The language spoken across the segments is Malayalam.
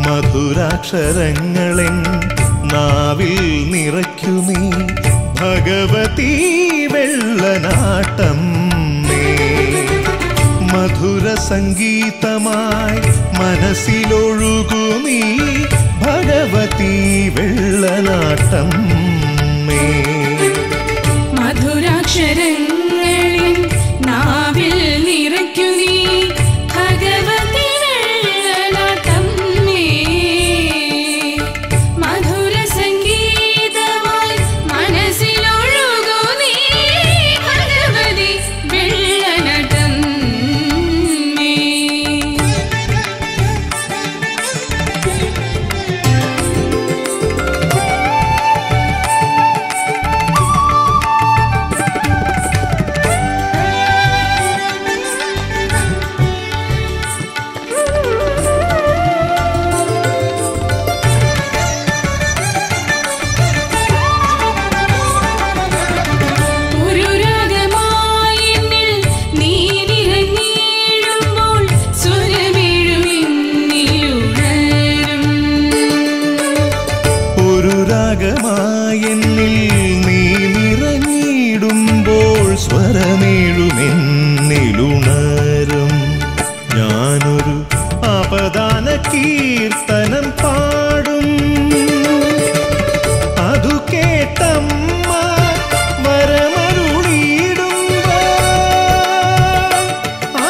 മധുരാക്ഷരങ്ങളെൻ നാവിൽ നിറയ്ക്കു നീ ഭഗവതി വെള്ളനാട്ടം മധുര സംഗീതമായി മനസ്സിലൊഴുകു നീ ഭഗവതി വെള്ളനാട്ടം മേ മധുരാക്ഷരങ്ങളിൽ നാവിൽ നിറയ്ക്കു നീ ഭഗവതി വെള്ളനാട്ടമ്മേ. മധുര സംഗീതമായി മനസ്സിലൊഴുകൂ നീ ഭഗവതി വെള്ളനാട്ടമ്മേ. ഒരു രാഗമായി എന്നിൽ നീ നിറഞ്ഞിടുമ്പോൾ സ്വരമേഴും എന്നിലുണരും. ഒരു രാഗമായെന്നിൽ നീ നിറഞ്ഞിടുമ്പോൾ സ്വരമേഴുമെന്നിലുണരും ഞാനൊരു അപദാന കീർത്തനം പാടും അതു കേട്ടമ്മ വരമരുളിയിടുമ്പോൾ ആ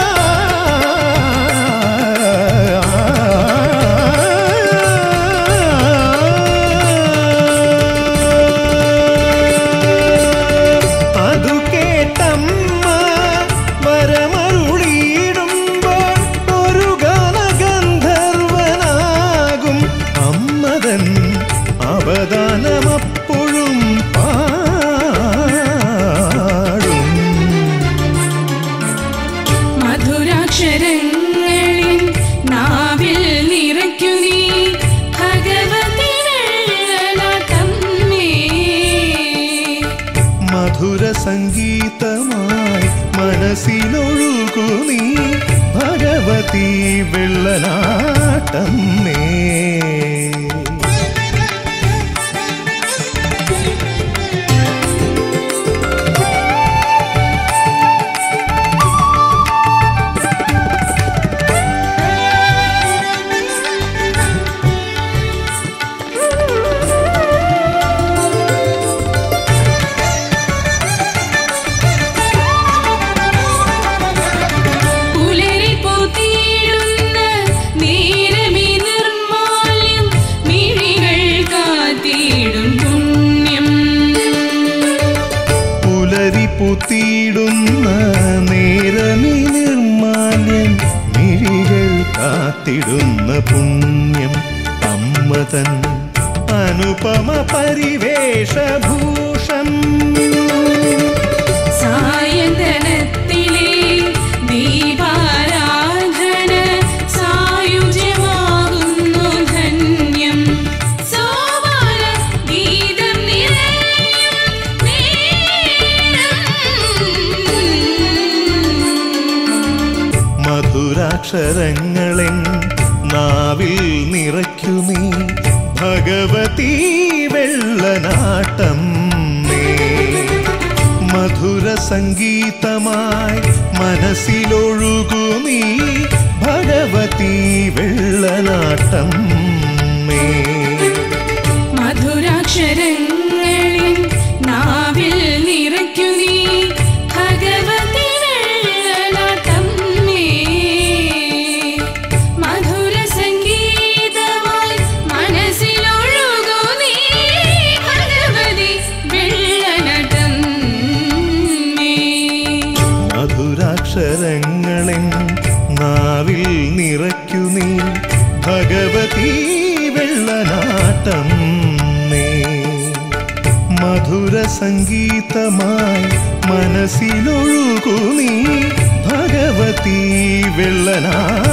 അതു കേട്ടമ്മ വരമരുളിയിടുമ്പോൾ ഒരു ഗാനഗന്ധർവനാകും അമ്മതൻ അവദാനമപ്പോഴും പാടും മധുരാക്ഷരങ്ങളിൽ നാവിൽ നിറയ്ക്കു നീ ഭഗവതി വെള്ളനാട്ടമ്മേ. മധുര സംഗീതമായി മനസ്സിലൊഴുകു നീ ഭഗവതി വെള്ളനാട്ടമ്മേ പുലരി പൂത്തിയിടുന്ന നേരമീ നിർമ്മാല്യം മിഴികൾ കാത്തിടും പുണ്യം പുലരി പുത്തിയിടുന്ന നേരമി നിർമാല്യം മിഴികൾ കാത്തിടുന്ന പുണ്യം അമ്മതൻ അനുപമ പരിവേഷഭൂഷം സായന്തനത്തിലെ ദീപാരാധന സായുജ്യമാകുന്നു ധന്യം സോപാന ഗീതം നിറയും നേരം. മധുരാക്ഷരങ്ങളെൻ നാവിൽ നിറയ്ക്കു നീ ഭഗവതി വെള്ളനാട്ടം മധുര സംഗീതമായി മനസ്സിലൊഴുകു നീ ഭഗവതി വെള്ളനാട്ടം മധുരാക്ഷരങ്ങളിൽ നാവിൽ നിറയ്ക്കു നീ ഭഗവതി വെള്ളനാട്ടമ്മേ. മധുര സംഗീതമായി മനസ്സിലൊഴുകൂ നീ ഭഗവതി വെള്ളനാട്ടമ്മേ. മധുരാക്ഷരങ്ങളെൻ നാവിൽ നിറയ്ക്കു നീ ഭഗവതി വെള്ളനാട്ടം മധുര സംഗീതമായി മനസ്സിലൊഴുകു നീ ഭഗവതി വെള്ളനാട്ടം